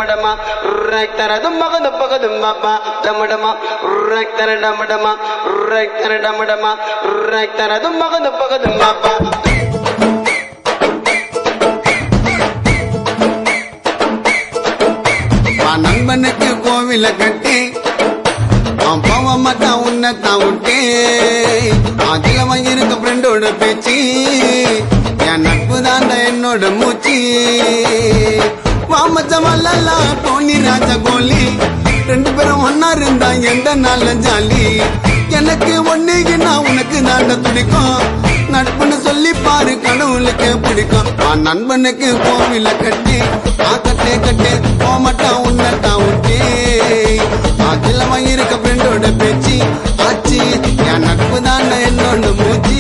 டமடமா right தர தும்பக தும்பக தும்பப்பா டமடமா right தர டமடமா right தர டமடமா ரைட் தர தும்பக தும்பக தும்பப்பா வா நண்பனுக்கு கோவில கட்டி அவன் போக மாட்டான் உன்னை தான் விட்டு அதுல வாங்கியிருக்க ஃப்ரெண்டோட பேச்சு என் நட்பு தாண்ட என்னோட மூச்சு வாமச்சமல்லா டோனி ராஜா கோலி ரெண்டு பேரும் ஒன்னா இருந்தா எந்த நாள்ல ஜாலி எனக்கு ஒண்ணுக்குன்னா உனக்கு தாண்ட துடிக்கும் நட்புன்னு சொல்லி பாரு கடவுளுக்கு பிடிக்கும் ஆ நண்பனுக்கு கோவில கட்டி ஆ கட்டே கட்டே போமாட்டான் உன்னட்டான் விட்டே அதுல வாங்கியிருக்க ஃப்ரெண்டோட பேச்சு ஆச்சு என் நட்பு தான் என்னோட மூச்சு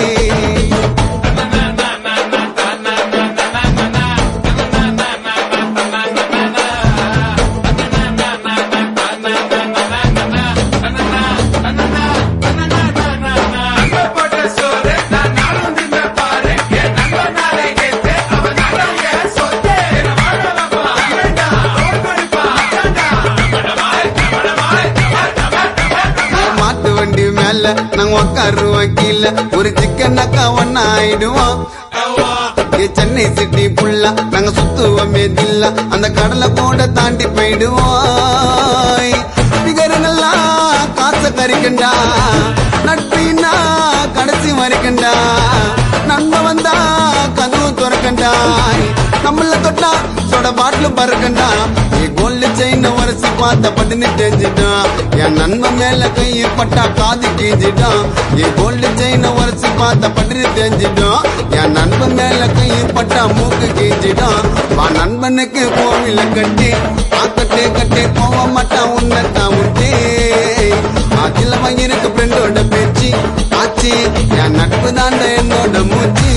மாட்டு வண்டி மேல நாங்க உக்காருவோம் கீழ ஒரு சிக்கனாக்கா ஒன்னா ஆயிடுவோம் ஏ சென்னை சிட்டி புல்லா நாங்க சுத்துவோமே தில்லா அந்த கடலை கூட தாண்டி போயிடுவோம் பிகருங்களா காசை கறிக்கண்டா நட்பினா கடைசி வரைக்கண்டா நண்ப வந்தா கதவு துறக்கண்டா நம்மள தொட்டா சொட பாட்டில் பறக்கண்டா ஏ கோல்டு செயின் உரசி பார்த்த பட்டுன்னு தெரிஞ்சிட்டான் என் நண்பன் மேல கையை பட்டா காது கீஞ்சிட்டான் ஏ கோல்டு செயின் உரசி பார்த்த பட்டுன்னு தெரிஞ்சிட்டான் என் நண்பன் மேல கையை பட்டா மூக்கு கீஞ்சிட்டான் வா நண்பனுக்கு கோவில கட்டி ஆக்கட்டே கட்டே போக மாட்டான் உன்னை தான் விட்டே அதுல வாங்கியிருக்க ஃப்ரெண்டோட பேச்சு ஆச்சு என் நட்பு தாண்ட என்னோட மூச்சு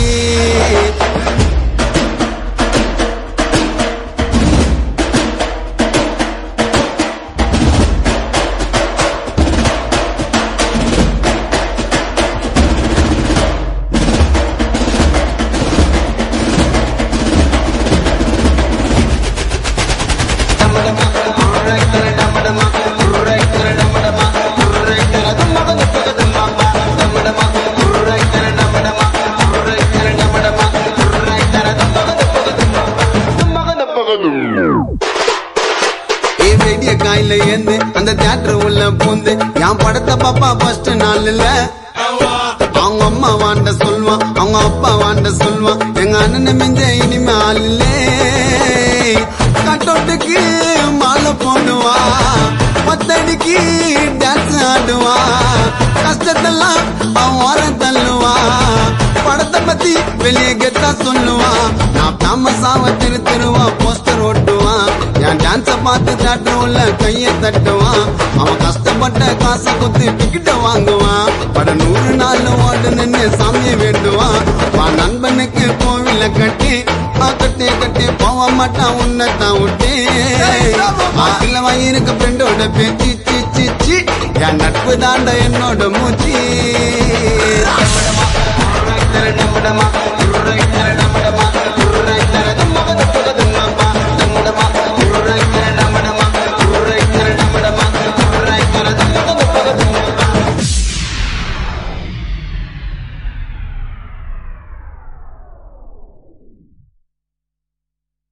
ஏ வெடிய காயில ஏந்து அந்த தியேட்டர் உள்ள பூந்து என் படத்தை பாப்பா ஃபர்ஸ்ட் நாள்ல அவங்க அம்மா வாண்ட சொல்வான் அவங்க அப்பா வாண்ட சொல்வான் எங்க அண்ணன் மிஞ்ச இனிமே ஆளில்லே கட்டோட்டுக்கு மாலை போடுவா பத்தடிக்கு டான்ஸ் ஆடுவா கஷ்டத்தெல்லாம் அவன் ஓரம் தள்ளுவா படத்தை பத்தி வெளியே கெத்தா சொல்லுவான் நான் ஃபேமஸாவ திரு திருவா போஸ்டர் ஓட்டுவான் என் டான்ஸ பார்த்து தேட்டர் உள்ள கைய தட்டுவான் அவன் கஷ்டப்பட்ட காசை குத்து டிக்கெட்ட வாங்குவான் பட நூறு நாள் ஓடு நின்னு சாமியை வேண்டுவான் வா நண்பனுக்கு கோவில கட்டி ஆ கட்டி கட்டி போக மாட்டான் உன்னை தான் விட்டு ஆத்துல வாங்கியிருக்க ஃப்ரெண்டோட பேச்சு சி சி சி என் நட்பு தாண்ட என்னோட மூச்சு